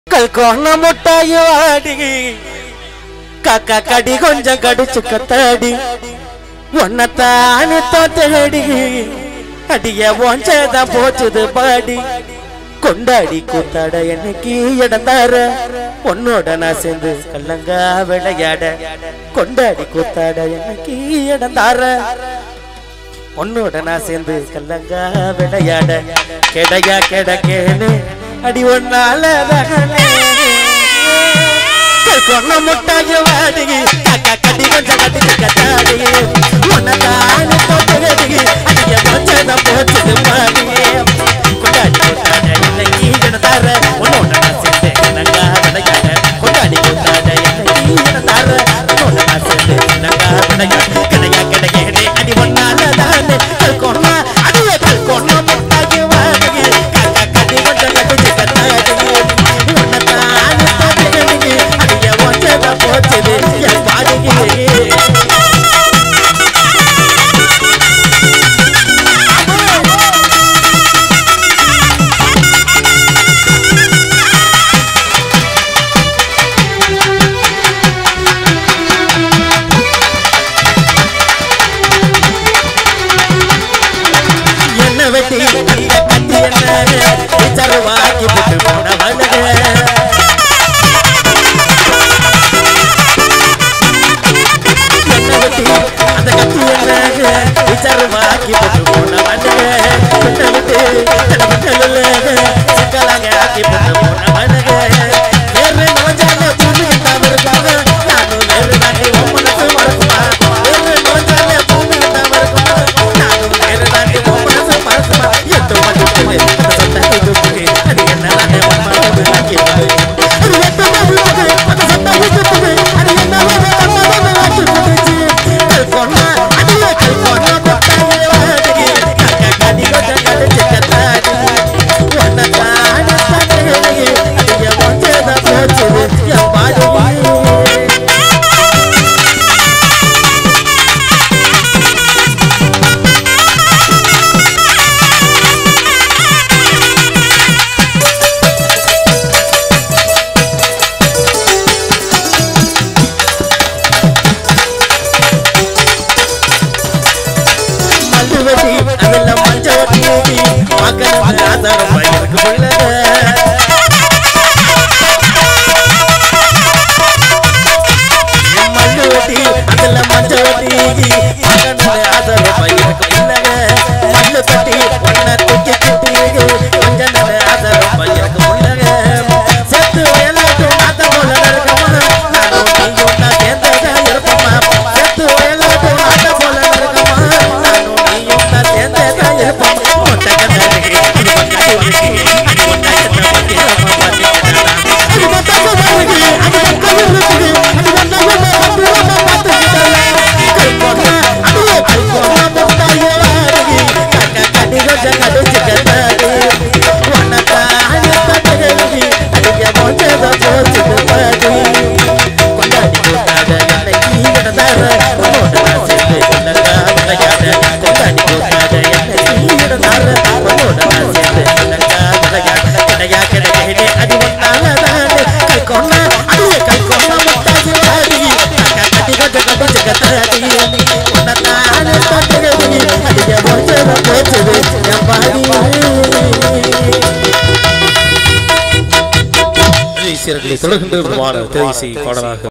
கொன்ன முட்டாயி வாடி காக்கா கடி கொஞ்சம் கடிச்சு கத்தாடி ஒன்னத்தானி தோத்தடி அடிய ஒஞ்சதான் போச்சுது பாடி கொண்டாடி கூத்தாட என்னைக்கு இடந்தார உன்னோட நான் சேர்ந்து கல்லங்கா விளையாட கொண்டாடி கூத்தாட என்னைக்கு இடந்தார உன்னோட நான் சேர்ந்து கல்லங்கா விளையாட கிடையா கிடக்கேனே அடி ஒன்னால கொன்ன முட்டாய வாடி காக்கா கடி கொஞ்சம் கட்டி கத்தாடி உன்னதான தோட்டடி அடிய மொச்சத போச்சது பாடி கொண்டாடி கொண்டாட இன்னைக்கு இடந்தார உன்னோட நான் சேர்ந்து கல்லங்கா விளையாட கொண்டாடி கொண்டாட இன்னைக்கு இடந்தார உன்னோட நான் சேர்ந்து கல்லங்கா விளையாட கிடையா கிடக்கேனே அடி ஒன்னால தானே கொன்னா அடிய கொன்ன முட்டாய வாடி காக்கா கடி கொஞ்சம் கட்டி கத்தாடி உன்னதான தோட்டடி அடிய மொச்சத போச்சது என் பாடியே என்ன வெட்டி அந்த கத்தி என்ன சருவாக்கி விட்டு போனவனுங்க என்ன வெட்டி அந்த கத்தி என்ன சருவாக்கி விட்டு போனவனுங்க என்ன விட்டு தடவட்டல சிக்கலாங்க ஆக்கி விட்டு போனவனுங்க வேறு நோஞ்சால பூமி தவறுக்காக நானும் வேறு நாட்டை மனசு மறக்குமா வேறு நோஞ்சால பூமி தவறுக்காக நானும் வேறு நாட்டை மனசு மறக்குமா எட்டு மணிக்கு அந்த சொந்த இதுக்கு அது என்ன அம்மா அது ஆக்கி அது எட்டு மணிக்கு அந்த சொந்த இதுக்கு அது என்ன அம்மா ஆக்கி கல்பனா அடியே கல்பனா பட்டாயே வாடி கக்க கடி கொட்ட கடிச்சு கத்தாடி ஒன்ன தான பட்டே அடிய மொச்சத போச்சுது என் பாடி மல்லுவதி அதெல்லாம் மஞ்சவதி மக்கள் ஆதாரம் பயிருக்கு மல்லுவதி அதெல்லாம் மஞ்சவதி மக்கள் ஆதாரம் பயிருக்கு மல்லு கட்டி ஒன்ன தூக்கி குட்டி கொஞ்சம் ஆதாரம் பயிருக்கு செத்து வேலாட்டு மாத்த போல இருக்கமா நானும் நீயும் நான் சேர்ந்ததா இருப்போமா செத்து வேலாட்டு மாத்த போல இருக்கமா நானும் நீயும் நான் சேர்ந்ததா இருப்போம் மொட்டை கண்ணாடி இது பக்கத்து வீட்டு அது ஒன்னா என்ன பத்தி நம்ம பார்த்துக்கிட்டானா அது மொட்டை கண்ணாடி அது பக்கத்து வீட்டு அது ஒன்னா என்ன பத்தி நம்ம பார்த்துக்கிட்டானா கல்பனா அடியே கல்பனா முட்டாயே வாடி கக்க கடி கொஞ்சம் கடிச்சு கண்ணாடி உனக்கான பட்டகி அடிய மொச்சத போச்சுது பாடி கொண்டாடி கொண்டாட என்னைக்கு இடந்தார உன்னோட நான் சேர்ந்து கொண்டக்கா விளையாட கொண்டாடி கொண்டாட என்னைக்கு இடந்தார உன்னோட நான் சேர்ந்து கொண்டக்கா விளையாட கிடையா கிடைக்கே அடி ஒன்னால தானே கை கொண்டா அடியே கை கொண்டா முட்டாசி வாடி அக்கா கட்டி கொஞ்சம் கடிச்சு கத்தாடி உன்னத்தான பட்டகி அடிய மொச்சத போச்சுது என் பாடி தொடர்கின்ற விதமான திரைசை பாடலாக